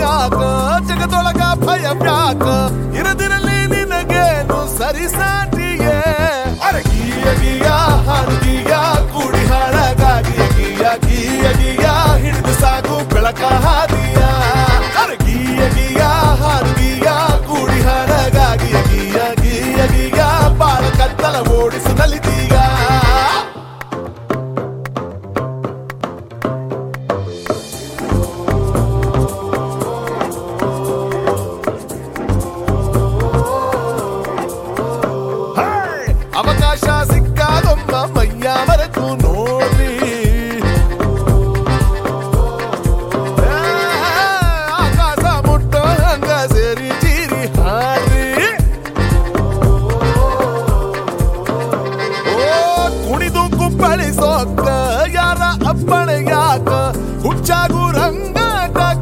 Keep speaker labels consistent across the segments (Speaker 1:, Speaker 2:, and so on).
Speaker 1: ಯಾಕ ಜಗದೊಳಗ ಭಯ ವ್ಯಾಕ ಇರದಿರಲಿ ನಿನಗೇನು ಸರಿ ಸಾಟಿಯೇ ಅರಗಿಯ ಗಿಯ ಹಾಡುಗಿಯ ಕೂಡಿ ಹಾಳಗಾಗಿ ಗಿಯ ಗಿಯ ಗಿಯ ಹಿಡಿದು ಸಾಗು ಬೆಳಕ ಹಾದಿಯ ಅರಗಿಯ ಗಿಯ ಹಾಡುಗಿಯ ಕೂಡಿ ಹಾಳಗಾಗಿ ಗಿಯ ಗಿಯ ಗಿಯ ಬಾಳ ಕತ್ತಲ ಓಡಿಸು ನಲಿದೀಗ ಹೇ! ಅವಕಾಶ ಸಿಕ್ಕಾದೊಮ್ಮ ಮೈಯ ಮರೆತು ನೋಡ್ರಿ ಏ, ಆಕಾಶ ಮುಟ್ಟೋ ಹಂಗ ಸೇರಿ ಚೀರಿ ಹಾಡ್ರಿ ಓ ಕುಣಿದು ಕುಪ್ಪಳಿಸೋಕ ಯಾರ ಅಪ್ಪಣೆ ಯಾಕ ಹುಚ್ಚಾಗು ರಂಗಾಟಕ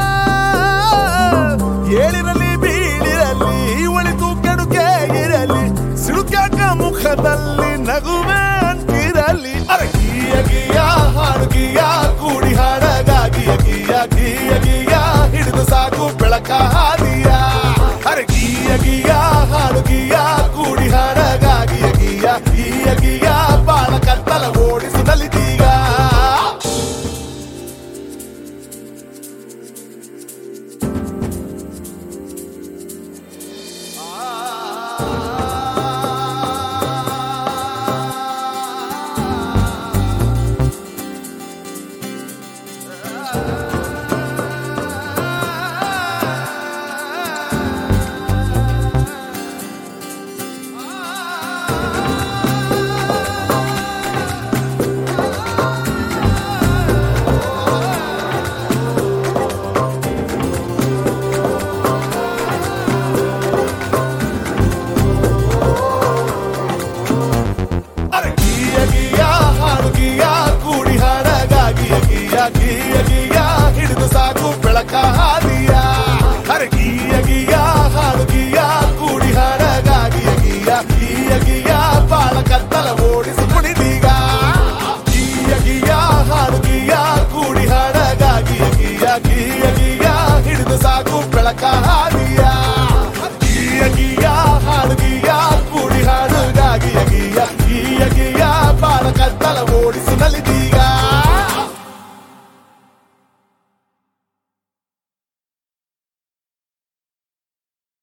Speaker 1: ಏಳಿರಲಿ ಬೀಳಿರಲಿ ಒಳಿತು ಕೆಡುಕೆ ಇರಲಿ ಸಿಡುಕ್ಯಾಕ ಮುಖದಲ್ಲಿ ನಗುವೆ ಅಂತಿರಲಿ ಅರಗಿಯ ಗಿಯ ಹಾಡುಗಿಯ ಕೂಡಿ ಹಾಡಗಾಗಿ ಗಿಯ ಗಿಯ ಗಿಯ